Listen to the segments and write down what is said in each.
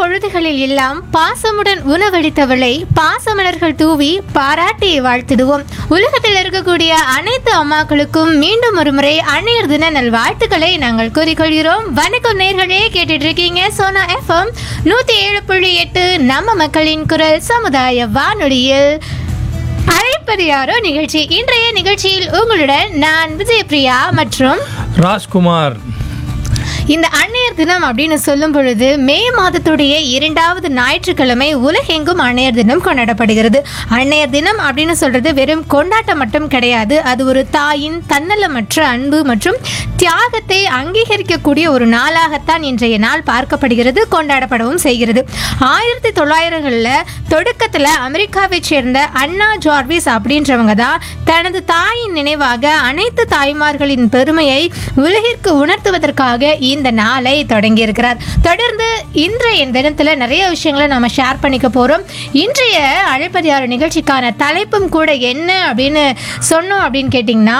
பொழுதுகளில் எல்லாம் பாசமுடன் உணவளித்தவளை பாசமலர்கள் தூவி பாராட்டி வாழ்த்திடுவோம் உலகத்தில் இருக்கக்கூடிய அனைத்து அம்மாக்களுக்கும் மீண்டும் ஒருமுறை அன்னையர் தின நல்வாழ்த்துக்களை நாங்கள் கூறிக்கொள்கிறோம் வணக்கம் நேர்களே கேட்டுட்டு இருக்கீங்க சோனா எஃப்எம் நூத்தி ஏழு புள்ளி எட்டு நம்ம மக்களின் குரல் சமுதாய வானொலியில் அழைப்பது யாரோ நிகழ்ச்சி இன்றைய நிகழ்ச்சியில் உங்களுடன் நான் விஜயபிரியா மற்றும் ராஜ்குமார் இந்த அன்னையர் தினம் அப்படின்னு சொல்லும் பொழுது மே மாதத்துடைய இரண்டாவது ஞாயிற்றுக்கிழமை உலகெங்கும் அன்னையர் தினம் கொண்டாடப்படுகிறது அன்னையர் தினம் அப்படின்னு சொல்றது வெறும் கொண்டாட்டம் மட்டும் கிடையாது அது ஒரு தாயின் தன்னலமற்ற அன்பு மற்றும் தியாகத்தை அங்கீகரிக்கக்கூடிய ஒரு நாளாகத்தான் இன்றைய நாள் பார்க்கப்படுகிறது கொண்டாடப்படவும் செய்கிறது ஆயிரத்தி தொள்ளாயிரங்களில் தொடக்கத்தில் அமெரிக்காவைச் சேர்ந்த அண்ணா ஜார்விஸ் அப்படின்றவங்க தான் தனது தாயின் நினைவாக அனைத்து தாய்மார்களின் பெருமையை உலகிற்கு உணர்த்துவதற்காக இந்த நாளை தொடங்கியிருக்கிறார் தொடர்ந்து இன்றைய தினத்தில் நிறைய விஷயங்களை நம்ம ஷேர் பண்ணிக்க போகிறோம் இன்றைய அழைப்பதியார் நிகழ்ச்சிக்கான தலைப்பும் கூட என்ன அப்படின்னு சொன்னோம் அப்படின்னு கேட்டிங்கன்னா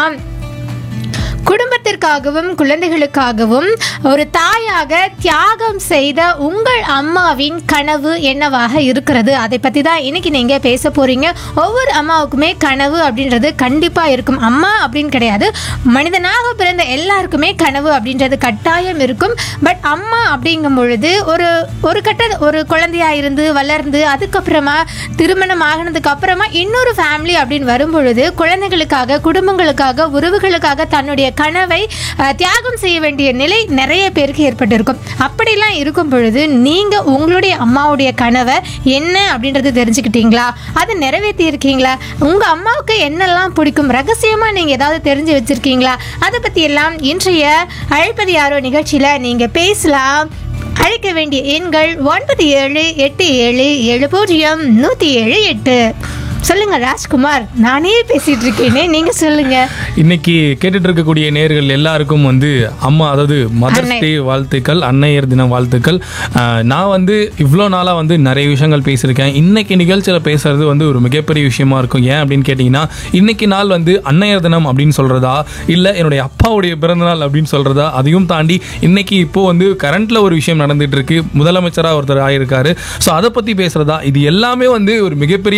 குடும்பத்திற்காகவும் குழந்தைகளுக்காகவும் ஒரு தாயாக தியாகம் செய்த உங்கள் அம்மாவின் கனவு என்னவாக இருக்கிறது அதை பற்றி தான் இன்னைக்கு நீங்கள் பேச போறீங்க ஒவ்வொரு அம்மாவுக்குமே கனவு அப்படின்றது கண்டிப்பாக இருக்கும் அம்மா அப்படின்னு கிடையாது மனிதனாக பிறந்த எல்லாருக்குமே கனவு அப்படின்றது கட்டாயம் இருக்கும் பட் அம்மா அப்படிங்கும் பொழுது ஒரு ஒரு கட்ட ஒரு குழந்தையா இருந்து வளர்ந்து அதுக்கப்புறமா திருமணம் ஆகினதுக்கு அப்புறமா இன்னொரு ஃபேமிலி அப்படின்னு வரும் பொழுது குழந்தைகளுக்காக குடும்பங்களுக்காக உறவுகளுக்காக தன்னுடைய கனவை அஹ், தியாகம் செய்ய வேண்டிய நிலை நிறைய பேருக்கு ஏற்பட்டிருக்கும் அப்படிலாம் இருக்கும் பொழுது நீங்க உங்களுடைய அம்மாவுடைய கனவை என்ன அப்படின்றது தெரிஞ்சுக்கிட்டீங்களா அதை நிறைவேற்றி இருக்கீங்களா உங்க அம்மாவுக்கு என்னெல்லாம் பிடிக்கும் ரகசியமா நீங்க ஏதாவது தெரிஞ்சு வச்சிருக்கீங்களா அதை பத்தி எல்லாம் இன்றைய அழைப்பது யாரோ நிகழ்ச்சியில நீங்க பேசலாம் அழைக்க வேண்டிய எண்கள் ஒன்பது ஏழு எட்டு ஏழு ஏழு பூஜ்ஜியம் நூற்றி ஏழு எட்டு சொல்லுங்க ராஜ்குமார் நானே பேசிட்டு இருக்கேனே நீங்க சொல்லுங்க இன்னைக்கு கேட்டுட்டு இருக்கக்கூடிய நேர்கள் எல்லாருக்கும் வந்து அம்மா அதாவது மதர்ஸ் அன்னை. டே வாழ்த்துக்கள் அன்னையர் தின வாழ்த்துக்கள் ஆஹ், நான் வந்து இவ்வளோ நாளாக வந்து நிறைய விஷயங்கள் பேசியிருக்கேன் இன்னைக்கு நிகழ்ச்சியில் பேசுறது வந்து ஒரு மிகப்பெரிய விஷயமா இருக்கும் ஏன் அப்படின்னு கேட்டிங்கன்னா இன்னைக்கு நாள் வந்து அன்னையர் தினம் அப்படின்னு சொல்றதா இல்லை என்னுடைய அப்பாவுடைய பிறந்தநாள் அப்படின்னு சொல்றதா அதையும் தாண்டி இன்னைக்கு இப்போ வந்து கரண்ட்ல ஒரு விஷயம் நடந்துட்டு இருக்கு முதலமைச்சராக ஒருத்தர் ஆயிருக்காரு ஸோ அதை பற்றி பேசுறதா இது எல்லாமே வந்து ஒரு மிகப்பெரிய